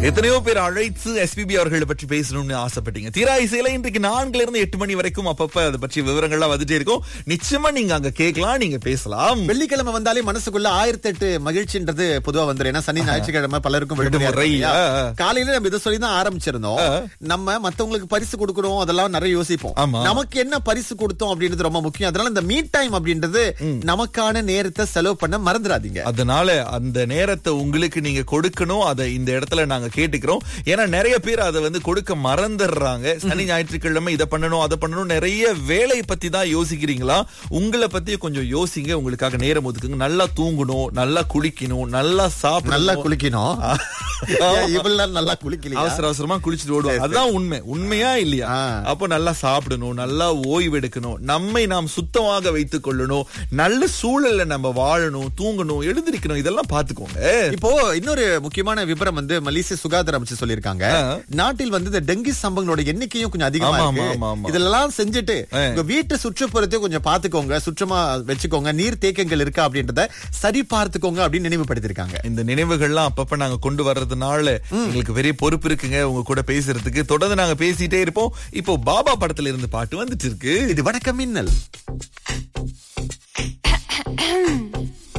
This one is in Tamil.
எத்தனையோ பேர் அழைத்து எஸ்பிபி அவர்களை பற்றி பேசணும்னு ஆசைப்பட்டீங்க தீரா இசையில இன்றைக்கு நான்குல இருந்து எட்டு மணி வரைக்கும் அப்பப்ப அதை பற்றி விவரங்கள்லாம் வந்துட்டே இருக்கும் நிச்சயமா நீங்க அங்க கேட்கலாம் நீங்க பேசலாம் வெள்ளிக்கிழமை வந்தாலே மனசுக்குள்ள ஆயிரத்தி எட்டு மகிழ்ச்சின்றது பொதுவா வந்துரும் ஏன்னா சனி ஞாயிற்றுக்கிழமை பலருக்கும் விடுமுறையா விடுமுறை, இருக்கும் இல்லையா? ஆ, ஆ. காலையில நம்ம இதை சொல்லி தான் ஆரம்பிச்சிருந்தோம் நம்ம மத்தவங்களுக்கு பரிசு கொடுக்கணும் அதெல்லாம் நிறைய யோசிப்போம் ஆமா. நமக்கு என்ன பரிசு கொடுத்தோம் அப்படின்றது ரொம்ப முக்கியம் அதனால இந்த மீட் டைம் அப்படின்றது நமக்கான நேரத்தை செலவு பண்ண மறந்துடாதீங்க அதனால அந்த நேரத்தை உங்களுக்கு நீங்க கொடுக்கணும் அதை இந்த இடத்துல நாங்க கேட்டுக்கிறோம் ஏன்னா நிறைய பேர் அதை வந்து கொடுக்க மறந்துடுறாங்க சனி ஞாயிற்றுக்கிழமை இதை பண்ணணும் அதை பண்ணணும் நிறைய வேலை பத்தி தான் யோசிக்கிறீங்களா உங்களை பத்தி கொஞ்சம் யோசிங்க உங்களுக்காக நேரம் ஒதுக்குங்க நல்லா தூங்கணும் நல்லா குளிக்கணும் நல்லா சாப்பிடணும் நல்லா குளிக்கணும் ஏன் இவ்வளவு நாள் நல்லா குளிக்கலையா அவசர அவசரமா குளிச்சுட்டு ஓடுவோம் அதுதான் உண்மை உண்மையா இல்லையா ஆ. அப்போ நல்லா சாப்பிடணும் நல்லா ஓய்வு எடுக்கணும் நம்மை நாம் சுத்தமாக வைத்துக் கொள்ளணும் நல்ல சூழல்ல நம்ம வாழணும் தூங்கணும் எழுந்திருக்கணும் இதெல்லாம் பாத்துக்கோங்க இப்போ இன்னொரு முக்கியமான விபரம் வந்து மலேசிய சுகாதார அமைச்சு சொல்லியிருக்காங்க நாட்டில் வந்து இந்த டெங்கி சம்பவங்களோட எண்ணிக்கையும் கொஞ்சம் அதிகமா ஆமா, இருக்கு ஆமா, ஆமா. இதெல்லாம் செஞ்சுட்டு உங்க வீட்டு சுற்றுப்புறத்தையும் கொஞ்சம் பாத்துக்கோங்க சுற்றமா வச்சுக்கோங்க நீர் தேக்கங்கள் இருக்கா அப்படின்றத சரி பார்த்துக்கோங்க அப்படின்னு நினைவுபடுத்திருக்காங்க இந்த நினைவுகள்லாம் அப்பப்ப நாங்க கொண்டு வர்றதுனால எங்களுக்கு பெரிய பொறுப்பு இருக்குங்க உங்க கூட பேசுறதுக்கு தொடர்ந்து நாங்க பேசிட்டே இருப்போம் இப்போ பாபா படத்துல இருந்து பாட்டு வந்துட்டு இருக்கு இது வணக்கம் மின்னல்